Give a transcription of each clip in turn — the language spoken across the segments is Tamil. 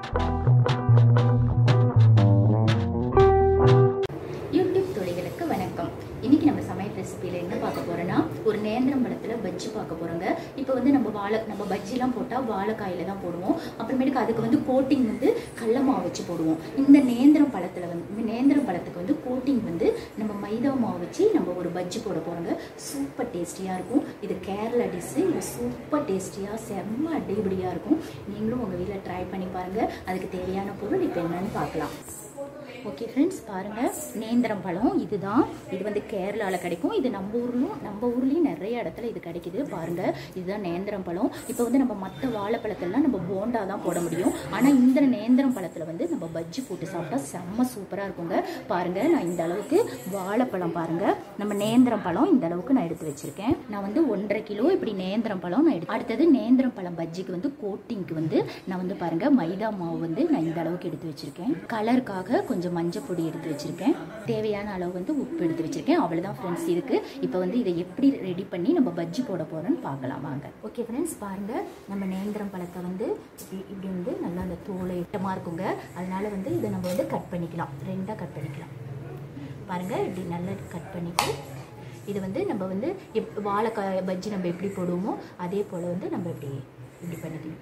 யூடியூப் தொழில்களுக்கு வணக்கம் இன்னைக்கு நம்ம சமையல் ரெசிபியில் என்ன பார்க்க போறோம்னா ஒரு நேந்திரம் பழத்தில் பஜ்ஜி பார்க்க போறோங்க இப்போ வந்து நம்ம வாழை நம்ம பஜ்ஜிலாம் போட்டால் வாழைக்காயில தான் போடுவோம் அப்புறமேட்டுக்கு அதுக்கு வந்து கோட்டிங் வந்து கடல மாவு வச்சு போடுவோம் இந்த நேந்திரம் பழத்தில் வந்து இந்த நேந்திரம் பழத்துக்கு வந்து கோட்டிங் வந்து நம்ம மைதா மாவு வச்சு நம்ம ஒரு பஜ்ஜி போட போறோங்க சூப்பர் டேஸ்டியாக இருக்கும் இது கேரளா டிஷ்ஷு இது சூப்பர் டேஸ்டியாக செம்ம அடிபடியாக இருக்கும் நீங்களும் உங்கள் வீட்டில் ட்ரை பண்ணி பாருங்கள் அதுக்கு தேவையான பொருள் இப்போ என்னன்னு பார்க்கலாம் ஓகே ஃப்ரெண்ட்ஸ் பாருங்கள் நேந்திரம் பழம் இதுதான் இது வந்து கேரளாவில் கிடைக்கும் இது நம்ம ஊர்லையும் நம்ம ஊர்லேயும் நிறைய இடத்துல இது கிடைக்குது பாருங்கள் இதுதான் நேந்திரம் பழம் இப்போ வந்து நம்ம மற்ற வாழைப்பழத்தெல்லாம் நம்ம போண்டா தான் போட முடியும் ஆனால் இந்த நேந்திரம் பழத்தில் வந்து நம்ம பஜ்ஜி போட்டு சாப்பிட்டா செம்ம சூப்பராக இருக்குங்க பாருங்கள் நான் இந்த அளவுக்கு வாழைப்பழம் பாருங்கள் நம்ம நேந்திரம் பழம் இந்த அளவுக்கு நான் எடுத்து வச்சுருக்கேன் நான் வந்து ஒன்றரை கிலோ இப்படி நேந்திரம் பழம் நான் எடுத்து அடுத்தது நேந்திரம் பழம் பஜ்ஜிக்கு வந்து கோட்டிங்க்கு வந்து நான் வந்து பாருங்கள் மைதா மாவு வந்து நான் இந்த அளவுக்கு எடுத்து வச்சுருக்கேன் கலருக்காக கொஞ்சம் மஞ்சள் பொடி எடுத்து வச்சுருக்கேன் தேவையான அளவு வந்து உப்பு எடுத்து வச்சுருக்கேன் அவ்வளோதான் ஃப்ரெண்ட்ஸ் இதுக்கு இப்போ வந்து இதை எப்படி ரெடி பண்ணி நம்ம பஜ்ஜி போட போகிறோன்னு பார்க்கலாம் வாங்க ஓகே ஃப்ரெண்ட்ஸ் பாருங்கள் நம்ம நேந்திரம் பழத்தை வந்து இப்படி இப்படி வந்து நல்லா அந்த தோலை இட்டமாக இருக்குங்க அதனால வந்து இதை நம்ம வந்து கட் பண்ணிக்கலாம் ரெண்டாக கட் பண்ணிக்கலாம் பாருங்கள் இப்படி நல்லா கட் பண்ணிட்டு இது வந்து நம்ம வந்து எப் வாழைக்காய் பஜ்ஜி நம்ம எப்படி போடுவோமோ அதே போல் வந்து நம்ம இப்படி இப்படி பண்ணிக்கலாம்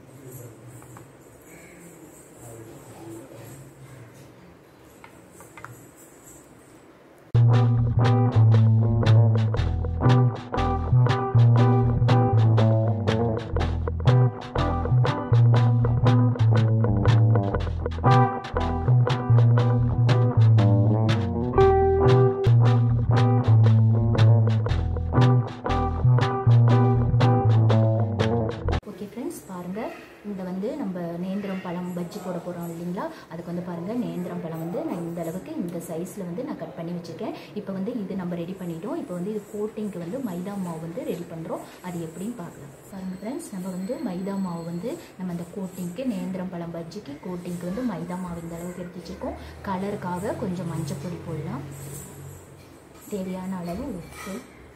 ஓகே ஃப்ரெண்ட்ஸ் பாருங்கள் இந்த வந்து நம்ம நேந்திரம் பழம் பஜ்ஜி போட போகிறோம் இல்லைங்களா அதுக்கு வந்து பாருங்கள் நேந்திரம் பழம் வந்து நான் இந்த அளவுக்கு இந்த சைஸில் வந்து நான் கட் பண்ணி வச்சுருக்கேன் இப்போ வந்து இது நம்ம ரெடி பண்ணிட்டோம் இப்போ வந்து இது கோட்டிங்க்கு வந்து மைதா மாவு வந்து ரெடி பண்ணுறோம் அது எப்படின்னு பார்க்கலாம் பாருங்கள் ஃப்ரெண்ட்ஸ் நம்ம வந்து மைதா மாவு வந்து நம்ம அந்த கோட்டிங்க்கு நேந்திரம் பழம் பஜ்ஜிக்கு கோட்டிங்க்கு வந்து மைதா மாவு இந்த அளவுக்கு எடுத்து வச்சுருக்கோம் கலருக்காக கொஞ்சம் மஞ்சள் பொடி போடலாம் தேவையான அளவு உப்பு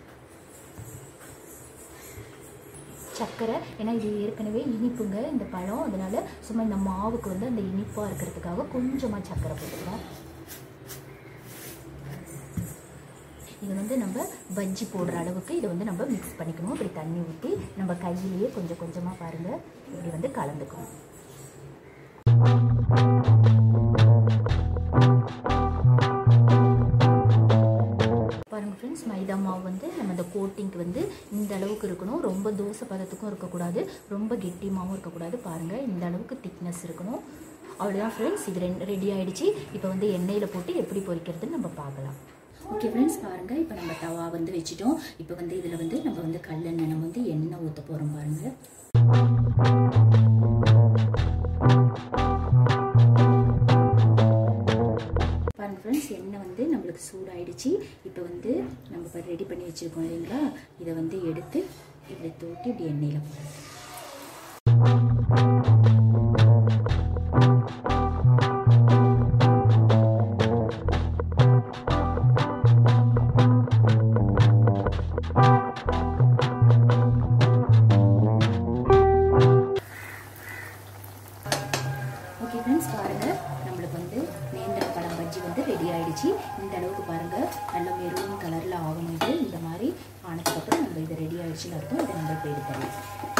சர்க்கரை ஏன்னா இது ஏற்கனவே இனிப்புங்க இந்த பழம் அதனால சும்மா இந்த மாவுக்கு வந்து அந்த இனிப்பாக இருக்கிறதுக்காக கொஞ்சமாக சர்க்கரை போட்டுக்கலாம் இது வந்து நம்ம பஜ்ஜி போடுற அளவுக்கு இதை வந்து நம்ம மிக்ஸ் பண்ணிக்கணும் இப்படி தண்ணி ஊற்றி நம்ம கையிலேயே கொஞ்சம் கொஞ்சமாக பாருங்கள் இப்படி வந்து கலந்துக்கணும் பாருங்க ஃப்ரெண்ட்ஸ் மைதா மாவு வந்து நம்ம இந்த கோட்டிங்க்கு வந்து இந்த அளவுக்கு இருக்கணும் ரொம்ப தோசை பதத்துக்கும் இருக்கக்கூடாது ரொம்ப கெட்டிமாவும் இருக்கக்கூடாது பாருங்கள் இந்த அளவுக்கு திக்னஸ் இருக்கணும் அவ்வளோதான் ஃப்ரெண்ட்ஸ் இது ரெண்டு ரெடி ஆயிடுச்சு இப்போ வந்து எண்ணெயில் போட்டு எப்படி பொரிக்கிறதுன்னு நம்ம பார்க்கலாம் ஓகே ஃப்ரெண்ட்ஸ் பாருங்கள் இப்போ நம்ம தவா வந்து வச்சுட்டோம் இப்போ வந்து இதில் வந்து நம்ம வந்து கல்லெண்ணெய் நம்ம வந்து எண்ணெய் ஊற்ற போகிறோம் பாருங்கள் பாருங்க ஃப்ரெண்ட்ஸ் எண்ணெய் வந்து நம்மளுக்கு சூடாயிடுச்சு இப்போ வந்து நம்ம இப்போ ரெடி பண்ணி வச்சுருக்கோம் இல்லைங்களா இதை வந்து எடுத்து இப்படி தூட்டி இப்படி எண்ணெயில் போடுறோம் ஓகே ஃப்ரெண்ட்ஸ் பாருங்கள் நம்மளுக்கு வந்து நேந்திர பழம் பஜ்ஜி வந்து ரெடி ஆயிடுச்சு இந்த அளவுக்கு பாருங்கள் நல்ல மெரூன் கலரில் ஆகணும் இது இந்த மாதிரி ஆனதுக்கப்புறம் நம்ம இது ரெடி ஆயிடுச்சுன்னு அர்த்தம் இதை நம்ம இப்போ எடுத்துடலாம்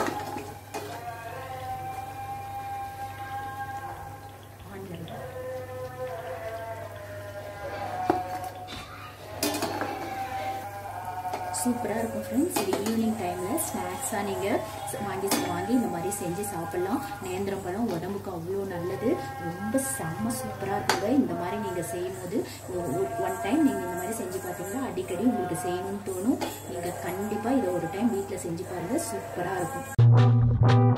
ஆன்ல விடு. சூப்பராக இருக்கும் ஃப்ரெண்ட்ஸ் இது ஈவினிங் டைமில் ஸ்நாக்ஸாக நீங்கள் வாங்கி வாங்கி இந்த மாதிரி செஞ்சு சாப்பிட்லாம் நேந்திரம் பழம் உடம்புக்கு அவ்வளோ நல்லது ரொம்ப செம்ம சூப்பராக இருக்குங்க இந்த மாதிரி நீங்கள் செய்யும்போது ஒன் டைம் நீங்கள் இந்த மாதிரி செஞ்சு பார்த்தீங்கன்னா அடிக்கடி உங்களுக்கு செய்யணும்னு தோணும் நீங்கள் கண்டிப்பாக இதை ஒரு டைம் வீட்டில் செஞ்சு பாருங்கள் சூப்பராக இருக்கும்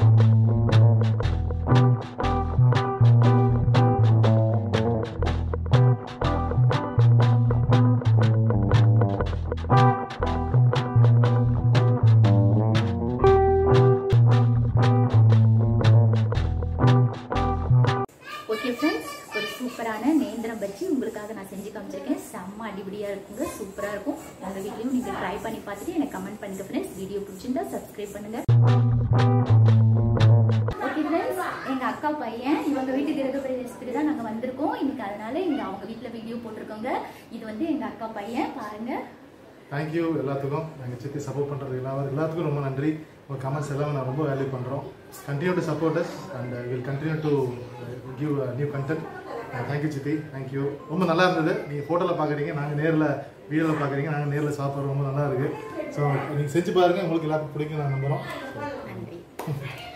ஓகே ஃப்ரெண்ட்ஸ் ஒரு சூப்பரான நேந்திரம் பஜ்ஜி உங்களுக்காக நான் செஞ்சு காமிச்சிருக்கேன் செம்ம அடிபடியாக இருக்குங்க சூப்பராக இருக்கும் உங்கள் வீட்லையும் நீங்கள் ட்ரை பண்ணி பார்த்துட்டு எனக்கு கமெண்ட் பண்ணுங்க ஃப்ரெண்ட்ஸ் வீடியோ பிடிச்சிருந்தா சப்ஸ்கிரைப் பண்ணுங்க ஓகே ஃப்ரெண்ட்ஸ் எங்க அக்கா பையன் இவங்க வீட்டு கிரக பிரவேசத்துக்கு தான் நாங்க வந்திருக்கோம் இன்னைக்கு அதனால இங்க அவங்க வீட்ல வீடியோ போட்டிருக்கோங்க இது வந்து எங்க அக்கா பையன் பாருங்க தேங்க்யூ எல்லாத்துக்கும் எங்கள் சித்தி சப்போர்ட் பண்ணுறது எல்லாரும் எல்லாத்துக்கும் ரொம்ப நன்றி உங்கள் கமெண்ட்ஸ் எல்லாமே நான் ரொம்ப வேல்யூ பண்ணுறோம் continue to support us and will continue to give new content thank you சித்தி தேங்க்யூ ரொம்ப நல்லா இருந்தது நீங்கள் ஃபோட்டோவில் பார்க்குறீங்க நாங்கள் நேரில் வீடியோவில் பார்க்குறீங்க நாங்கள் நேரில் சாப்பிட்றோம் ரொம்ப நல்லா இருக்குது ஸோ நீங்கள் செஞ்சு பாருங்கள் உங்களுக்கு எல்லாத்துக்கும் பிடிக்கும் நான் நம்புகிறோம் நன்றி